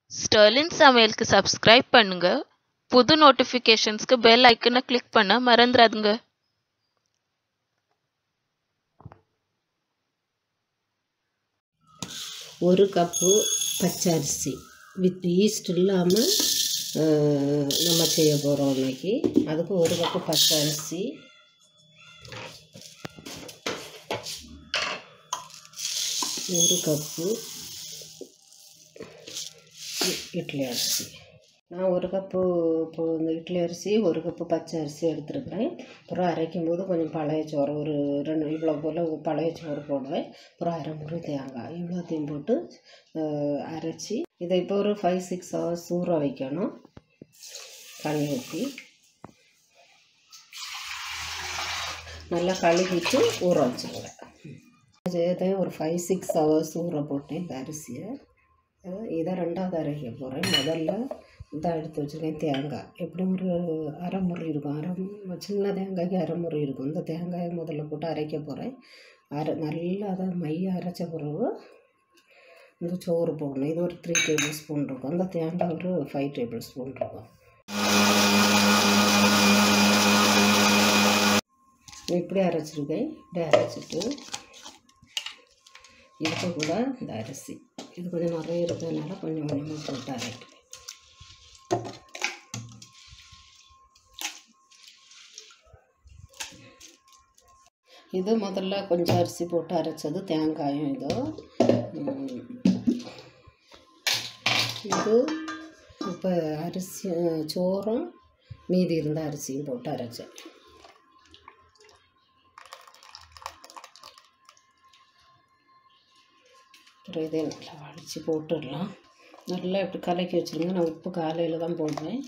Starling சமையலுக்கு subscribe பண்ணுங்க புது நோட்டிஃபிகேஷன்ஸ்க்கு பெல் ஐக்கனை கிளிக் பண்ண மறந்துடாதுங்க ஒரு கப்பு பச்சரிசி வித் ஈஸ்ட் இல்லாமல் நம்ம செய்ய போகிறோம் இன்னைக்கு அதுக்கு ஒரு கப்பு பச்சரிசி ஒரு கப்பு இ- இட்லி அரிசி நான் ஒரு கப்பு இப்போ இந்த இட்லி அரிசி ஒரு கப்பு பச்சை அரிசி எடுத்துருக்குறேன் அப்புறம் அரைக்கும் போது கொஞ்சம் பழைய சோறு ஒரு ரெண்டு இவ்வளோ போல் பழைய சோறு போடுவேன் அப்புறம் அரை முறை தேங்காய் இவ்வளோத்தையும் போட்டு அஹ், அரைச்சி இதை இப்போ ஒரு ஃபைவ் சிக்ஸ் ஹவர்ஸ் ஊற வைக்கணும் தண்ணி ஊற்றி நல்லா கழுவிட்டு ஊற வச்சுருங்க இதையும் ஒரு ஃபைவ் சிக்ஸ் ஹவர்ஸ் ஊற போட்டேன் இந்த அரிசியை அஹ் இதை ரெண்டாவது அரைக்க போகிறேன் முதல்ல இதை எடுத்து வச்சுருக்கேன் தேங்காய் எப்படியும் ஒரு அரை முறை இருக்கும் அரை மு- சின்ன தேங்காய்க்கு அரை முறை இருக்கும் இந்த தேங்காயை முதல்ல போட்டு அரைக்க போகிறேன் அரை நல்லா அதை மைய அரைச்ச பிறகு இந்த சோறு போடணும் இது ஒரு த்ரீ டேபிள் ஸ்பூன் இருக்கும் அந்த தேங்காய் ஒரு ஃபைவ் டேபிள் ஸ்பூன் இருக்கும் இப்படி அரைச்சிருக்கேன் இப்படி அரைச்சிட்டு இதுக்கு கூட இந்த அரிசி இது கொஞ்சம் நிறைய இருக்கிறதுனால கொஞ்சம் கொஞ்சமாக போட்டு அரைக்கிறேன் இது முதல்ல கொஞ்சம் அரிசி போட்டு அரைச்சது தேங்காயும் இதோ உம், இது இப்போ அரிசி சோறும் மீதி இருந்த அரிசியும் போட்டு அரைச்சேன் அப்புறம் இதை நல்லா வடித்து போட்டுடலாம் நல்லா இப்படி கலக்கி வச்சுருங்க நான் உப்பு காலையில் தான் போடுவேன்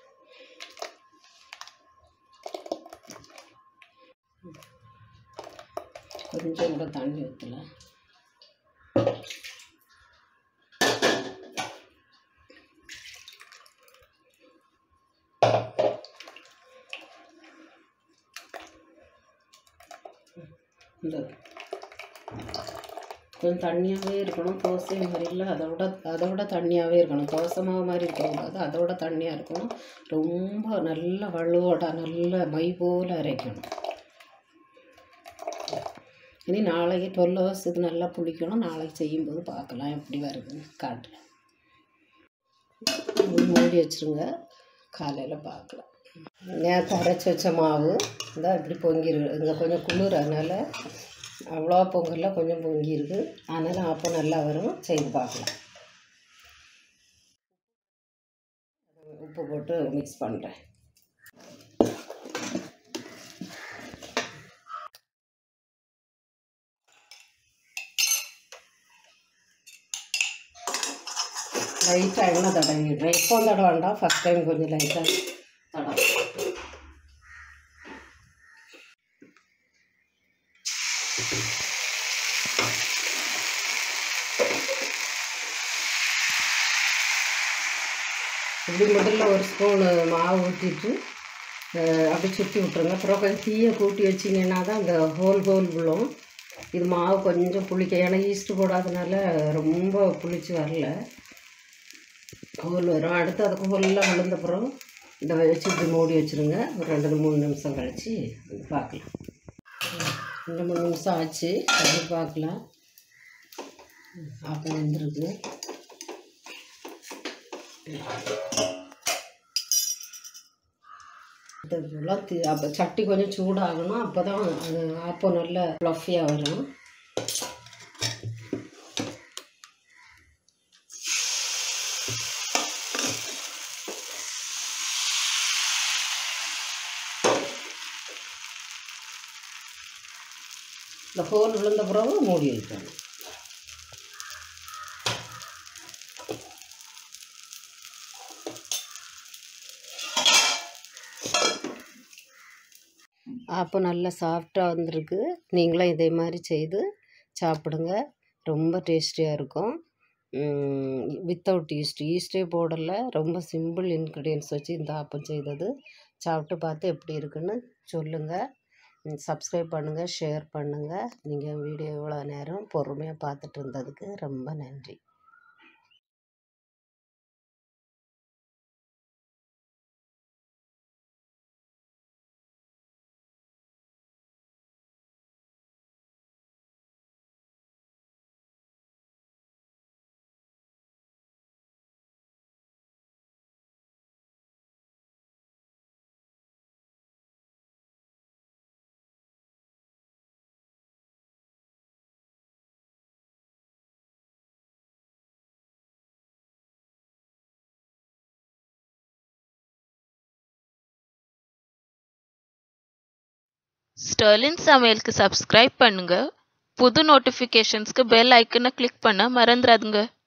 கொஞ்சம் கூட தண்ணி ஊற்றல இந்த கொஞ்சம் தண்ணியாகவே இருக்கணும் தோசை மாதிரி இல்லை அதோட அதோட தண்ணியாகவே இருக்கணும் தோசை மாவு மாதிரி இருக்கக்கூடாது அதோட தண்ணியாக இருக்கணும் ரொம்ப நல்ல வலுவோட நல்ல மை போல் அரைக்கணும் இனி நாளைக்கு டுவெல் ஹவர்ஸ் இது நல்லா புளிக்கணும் நாளைக்கு செய்யும்போது பார்க்கலாம் எப்படி வருதுன்னு காட்டுறேன் இது மூடி வச்சுருங்க காலையில் பார்க்கலாம் நேற்று அரைச்சி வச்ச மாவு இதான் இப்படி பொங்கிருக்கு இங்கே கொஞ்சம் குளிர் அதனால் அவ்வளோ பொங்கலில் கொஞ்சம் பொங்கியிருக்கு அதனால் அப்போ நல்லா வரும் செய்து பார்க்கலாம் உப்பு போட்டு மிக்ஸ் பண்ணுறேன் லைட்டாக எண்ணெய் தடவிடுறேன் இப்போ தட வேண்டாம் ஃபஸ்ட் டைம் கொஞ்சம் லைட்டாக தடவை இப்படி முதல்ல ஒரு ஸ்பூனு மாவு ஊற்றிட்டு அப்படி சுற்றி விட்ருங்க அப்புறம் கொஞ்சம் தீயை கூட்டி வச்சிங்கன்னா தான் இந்த ஹோல் ஹோல் விழும் இது மாவு கொஞ்சம் புளிக்க ஏன்னா ஈஸ்ட் போடாதனால ரொம்ப புளிச்சு வரல ஹோல் வரும் அடுத்து அதுக்கு ஹோல்லாம் விழுந்தப்புறம் இதை வச்சு இப்படி மூடி வச்சுருங்க ஒரு ரெண்டு மூணு நிமிஷம் கழிச்சு பார்க்கலாம் ரெண்டு மூணு நிமிஷம் ஆச்சு அது பார்க்கலாம் அப்போ வந்துருக்கு இதெல்லாம் தி அப்போ சட்டி கொஞ்சம் சூடாகணும் அப்போ தான் அது ஆப்பம் நல்ல ஃப்ளஃபியாக வரும் இந்த ஹோல் விழுந்த பிறகு மூடி வைக்கணும் அப்போ நல்லா சாஃப்டாக வந்திருக்கு நீங்களும் இதே மாதிரி செய்து சாப்பிடுங்க ரொம்ப டேஸ்டியாக இருக்கும் வித்தவுட் ஈஸ்ட் ஈஸ்டே போடலை ரொம்ப சிம்பிள் இன்க்ரீடியன்ஸ் வச்சு இந்த ஆப்பம் செய்தது சாப்பிட்டு பார்த்து எப்படி இருக்குன்னு சொல்லுங்கள் சப்ஸ்கிரைப் பண்ணுங்கள் ஷேர் பண்ணுங்கள் நீங்கள் வீடியோ இவ்வளோ நேரம் பொறுமையாக பார்த்துட்டு இருந்ததுக்கு ரொம்ப நன்றி ஸ்டர்லின் சமையலுக்கு சப்ஸ்கிரைப் பண்ணுங்க புது நோட்டிஃபிகேஷன்ஸ்க்கு பெல் ஐக்கனை கிளிக் பண்ண மறந்துடாதுங்க